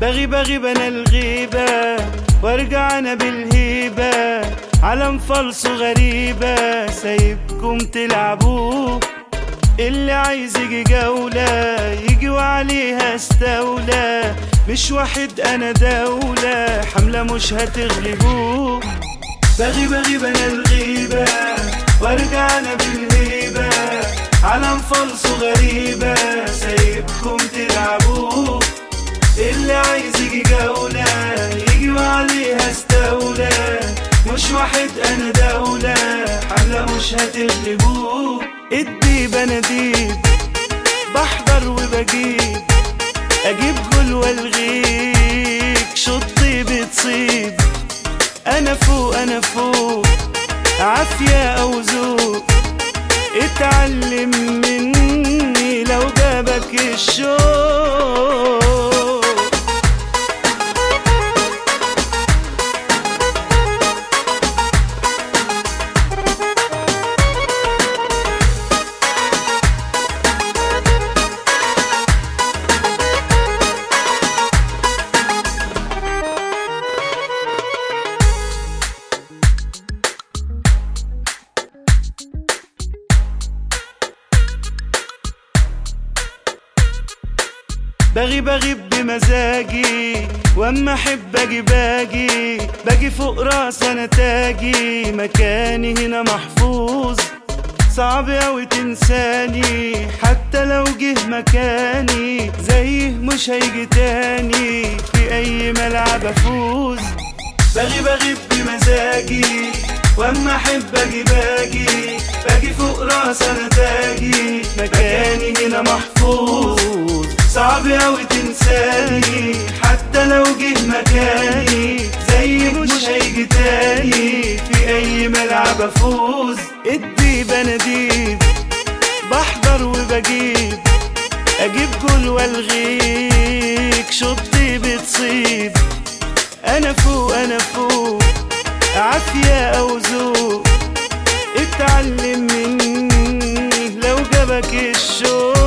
بغي بغي بنا الغيبة وارجع انا بالهيبة عالم فالصو غريبة سايبكم تلعبوه اللي عايز يجي جولة يجي وعليها استولى مش واحد انا دولة حملة مش هتغلبوه بغي بغي بنا الغيبة وارجع انا بالهيبة عالم فالصو غريبة سايبكم تلعبوه اللي عايز يجي جولة يجي وعليها استولى مش واحد انا دولة حملة مش هتغلبوه الديب انا ديب بحضر وبجيب اجيب جول والغيك شطي بتصيب انا فوق انا فوق عافية او ذوق اتعلم مني لو جابك الشوق بغي بغي بمزاجي واما احب اجي باجي باجي فوق راس انا تاجي مكاني هنا محفوظ صعب اوي تنساني حتى لو جه مكاني زيه مش هيجي تاني في اي ملعب افوز بغي بغي بمزاجي واما احب اجي باجي باجي فوق راس انا تاجي مكاني هنا محفوظ صعب اوي تنساني حتى لو جه مكاني زي مش هيجي تاني في اي ملعب افوز الديب انا ديب بحضر وبجيب اجيب جول والغيك شطي بتصيب انا فوق انا فوق عافية او ذوق اتعلم مني لو جابك الشوق